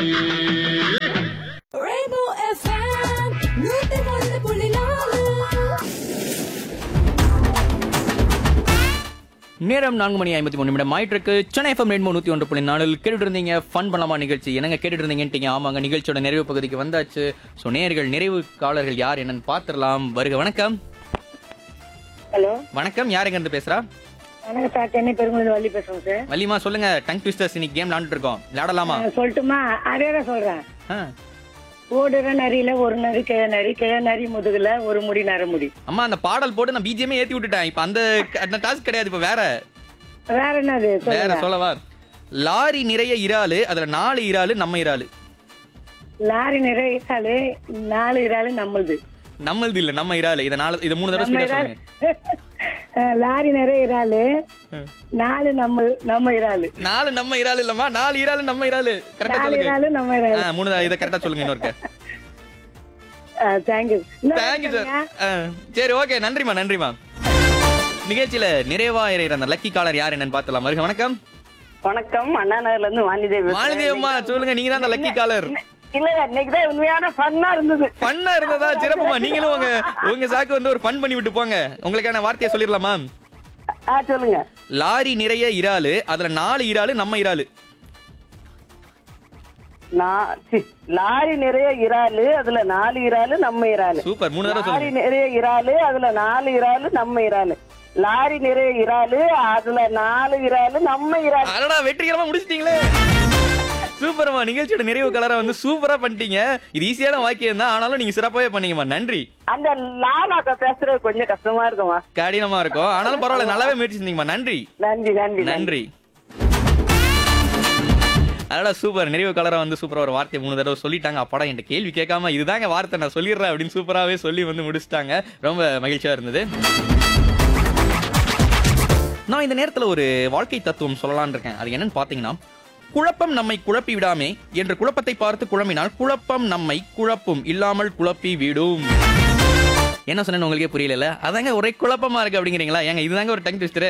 Rainbow FM, நூத்தி ஒன்று புள்ளி நாலு நேரம் நான்கு மணி ஐம்பத்தி மூணு நிமிடம் ஆயிட்டிருக்கு சென்னை எஃப்எம் ரெண்டு நூற்றி ஒன்று புள்ளி நாலில் கேட்டுட்டு இருந்தீங்க ஃபன் பண்ணலாமா நிகழ்ச்சி என்னங்க கேட்டுட்டு இருந்தீங்கன்ட்டீங்க ஆமாங்க நிகழ்ச்சியோட நிறைவு பகுதிக்கு வந்தாச்சு ஸோ நேர்கள் நிறைவு காலர்கள் யார் என்னன்னு பார்த்துடலாம் வருக வணக்கம் ஹலோ வணக்கம் யாருங்க இருந்து பேசுறா வணக்கம் சார் சென்னை பெருங்குளம் வள்ளி பேசுறோம் சார் வள்ளிமா சொல்லுங்க டங் ட்விஸ்டர்ஸ் இன்னைக்கு கேம் விளாண்டுட்டு இருக்கோம் விளையாடலாமா நான் சொல்லட்டுமா அதே தான் சொல்றேன் ஆ. ஓடுற நரியில ஒரு நரி கிழ நரி கிழ நரி முதுகுல ஒரு முடி நரமுடி அம்மா அந்த பாடல் போட்டு நான் பிஜிஎமே ஏத்தி விட்டுட்டேன் இப்போ அந்த அந்த டாஸ்க் கிடையாது இப்போ வேற வேற என்னது வேற சொல்லுங்க சொல்லவா லாரி நிறைய இறாலு அதுல நாலு இறாலு நம்ம இறாலு லாரி நிறைய இறாலு நாலு இறாலு நம்மளுது நம்மளது இல்ல நம்ம இறாலு இதை நாலு இதை மூணு தடவை நம்ம ஸ்பீடா இறால் சொல்லுங்க அஹ், லாரி நிறைய இறாலு நாலு நம்ம நம்ம இறாலு நாலு நம்ம இறாலு இல்லம்மா நாலு இறாலு நம்ம இறாலு கரெக்டா நாலு சொல்லுங்க இறாலு நம்ம இறாலு ஆ, மூணு இதை கரெக்டா சொல்லுங்க இன்னொருக்க தேங்க்யூ தேங்க்யூ சார் சரி ஓகே நன்றிமா நன்றிமா நிகழ்ச்சியில நிறைவா இறையிற அந்த லக்கி காலர் யார் என்னன்னு பார்த்தலாம் வருக வணக்கம் வணக்கம் அண்ணா நகர்ல இருந்து வாணிதேவி பேசுறேன். மாலதேவம்மா சொல்லுங்க நீங்க தான் அந்த லக்கி காலர் இல்ல இன்னைக்கு தான் உண்மையான ஃபன்னா இருந்தது பண்ணா இருந்ததா சிறப்புமா நீங்களும் உங்க உங்க சாக்கு வந்து ஒரு ஃபன் பண்ணி விட்டு போங்க உங்களுக்கான வார்த்தையை சொல்லிடலாமா ஆ சொல்லுங்க லாரி நிறைய இறாலு அதுல நாலு இறாலு நம்ம இறாலு நான் சி, லாரி நிறைய இறாலு அதுல நாலு இறாலு நம்ம இறாலு சூப்பர் மூணு தடவை லாரி சொல்லுங்க நிறைய இறாலு அதுல நாலு இறாலு நம்ம இறாலு லாரி நிறைய இறாலு அதுல நாலு இறாலு நம்ம இறாலு அடடா வெற்றிகரமா முடிச்சிட்டீங்களே சூப்பர்மா நிகழ்ச்சியோட நிறைவு கலரை வந்து சூப்பரா பண்ணிட்டீங்க இது ஈஸியான வாக்கியம் தான் ஆனாலும் நீங்க சிறப்பாவே பண்ணீங்கம்மா நன்றி அந்த லாலாக்க பேசுறது கொஞ்சம் கஷ்டமா இருக்குமா கடினமா இருக்கும் ஆனாலும் பரவாயில்ல நல்லாவே முயற்சி செஞ்சீங்கம்மா நன்றி நன்றி நன்றி நன்றி அதோட சூப்பர் நிறைவு கலரை வந்து சூப்பரா ஒரு வார்த்தை மூணு தடவை சொல்லிட்டாங்க அப்பாடா என்கிட்ட கேள்வி கேட்காம இதுதாங்க வார்த்தை நான் சொல்லிடுறேன் அப்படின்னு சூப்பராகவே சொல்லி வந்து முடிச்சிட்டாங்க ரொம்ப மகிழ்ச்சியா இருந்தது நான் இந்த நேரத்தில் ஒரு வாழ்க்கை தத்துவம் சொல்லலாம்னு இருக்கேன் அது என்னன்னு பார்த்தீங்கன்னா குழப்பம் நம்மை குழப்பி விடாமே என்ற குழப்பத்தை பார்த்து குழம்பினால் குழப்பம் நம்மை குழப்பும் இல்லாமல் குழப்பி விடும் என்ன சொன்னேன்னு உங்களுக்கே புரியல அதாங்க ஒரே குழப்பமா இருக்கு அப்படிங்கிறீங்களா ஏங்க இதுதாங்க ஒரு டங் ட்விஸ்டரு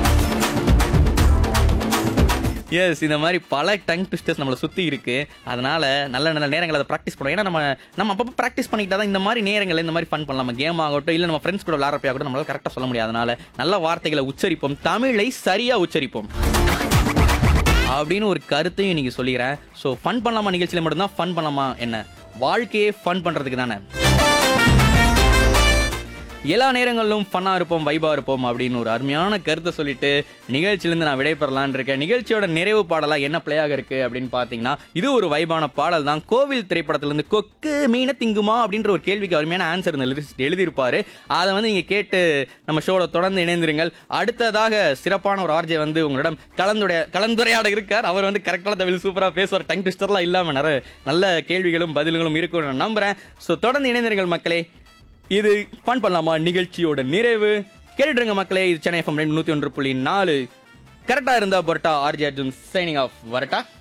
எஸ் இந்த மாதிரி பல டங் ட்விஸ்டர்ஸ் நம்மளை சுற்றி இருக்கு அதனால நல்ல நல்ல நேரங்கள் அதை ப்ராக்டிஸ் பண்ணுவோம் ஏன்னா நம்ம நம்ம அப்பப்போ ப்ராக்டிஸ் பண்ணிக்கிட்டா தான் இந்த மாதிரி நேரங்களில் இந்த மாதிரி ஃபன் பண்ணலாம் கேம் ஆகட்டும் இல்லை நம்ம ஃப்ரெண்ட்ஸ் கூட விளாட்றப்ப ஆகட்டும் நம்மளால கரெக்டாக சொல்ல முடியாது அதனால நல்ல வார்த்தைகளை உச்சரிப்போம் தமிழை சரியாக உச்சரிப்போம் அப்படின்னு ஒரு கருத்தையும் இன்னைக்கு சொல்லிக்கிறேன் ஸோ ஃபன் பண்ணலாமா நிகழ்ச்சியில் மட்டும்தான் ஃபன் பண்ணலாமா என்ன வாழ்க்கையே ஃபன் பண்ணுறதுக்கு தானே எல்லா நேரங்களிலும் ஃபன்னாக இருப்போம் வைபா இருப்போம் அப்படின்னு ஒரு அருமையான கருத்தை சொல்லிட்டு நிகழ்ச்சியிலேருந்து நான் விடைபெறலான்னு இருக்கேன் நிகழ்ச்சியோட நிறைவு பாடலாக என்ன பிளேயாக இருக்கு அப்படின்னு பார்த்தீங்கன்னா இது ஒரு வைபான பாடல் தான் கோவில் திரைப்படத்திலிருந்து கொக்கு மீன திங்குமா அப்படின்ற ஒரு கேள்விக்கு அருமையான ஆன்சர் எழுதி எழுதியிருப்பாரு அதை வந்து நீங்கள் கேட்டு நம்ம ஷோவில் தொடர்ந்து இணைந்திருங்கள் அடுத்ததாக சிறப்பான ஒரு ஆர்ஜே வந்து உங்களிடம் கலந்துடைய கலந்துரையாட இருக்கார் அவர் வந்து கரெக்டான தமிழ் சூப்பராக பேசுவார் டங் ட்விஸ்டர்லாம் இல்லாமல் நிறைய நல்ல கேள்விகளும் பதில்களும் இருக்கும் நான் நம்புறேன் ஸோ தொடர்ந்து இணைந்திருங்கள் மக்களே இது ஃபன் பண்ணலாமா நிகழ்ச்சியோட நிறைவு கேட்டுடுங்க மக்களே இது சென்னை எஃப்எம் நூத்தி ஒன்று புள்ளி நாலு கரெக்டா இருந்தா பொரட்டா ஆர்ஜி அர்ஜுன் சைனிங் ஆஃப் வரட்டா